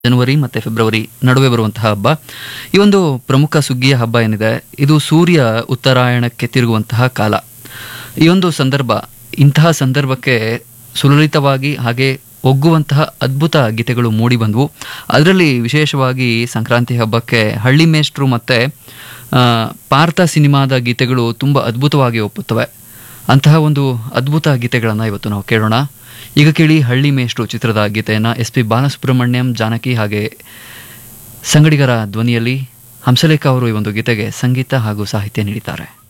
ಜನವರಿ ಮತ್ತು ಫೆಬ್ರವರಿ ನಡುವೆ ಬರುವಂತಹ ಹಬ್ಬ ಈ ಒಂದು ಪ್ರಮುಖ ಸುಗ್ಗಿಯ ಹಬ್ಬ ಏನಿದೆ ಇದು ಸೂರ್ಯ ಉತ್ತರಾಯಣಕ್ಕೆ ತಿರುಗುವಂತಹ ಕಾಲ ಈ ಒಂದು ಸಂದರ್ಭ ಇಂತಹ ಸಂದರ್ಭಕ್ಕೆ ಸುಲಲಿತವಾಗಿ ಹಾಗೆ ಒಗ್ಗುವಂತಹ ಅದ್ಭುತ ಗೀತೆಗಳು ಮೂಡಿ ಬಂದವು ಅದರಲ್ಲಿ ವಿಶೇಷವಾಗಿ ಸಂಕ್ರಾಂತಿ ಹಬ್ಬಕ್ಕೆ ಹಳ್ಳಿ ಮೇಷ್ಟ್ರು ಮತ್ತು ಪಾರ್ಥ ಸಿನಿಮಾದ ಗೀತೆಗಳು ತುಂಬ ಅದ್ಭುತವಾಗಿ ಒಪ್ಪುತ್ತವೆ ಅಂತಹ ಒಂದು ಅದ್ಭುತ ಗೀತೆಗಳನ್ನು ಇವತ್ತು ನಾವು ಕೇಳೋಣ ಈಗ ಕೇಳಿ ಹಳ್ಳಿ ಮೇಷ್ಟ್ರು ಚಿತ್ರದ ಗೀತೆಯನ್ನು ಎಸ್ ಪಿ ಬಾಲಸುಬ್ರಹ್ಮಣ್ಯಂ ಜಾನಕಿ ಹಾಗೆ ಸಂಗಡಿಗರ ಧ್ವನಿಯಲ್ಲಿ ಹಂಸಲೇಖ ಅವರು ಈ ಒಂದು ಗೀತೆಗೆ ಸಂಗೀತ ಹಾಗೂ ಸಾಹಿತ್ಯ ನೀಡಿದ್ದಾರೆ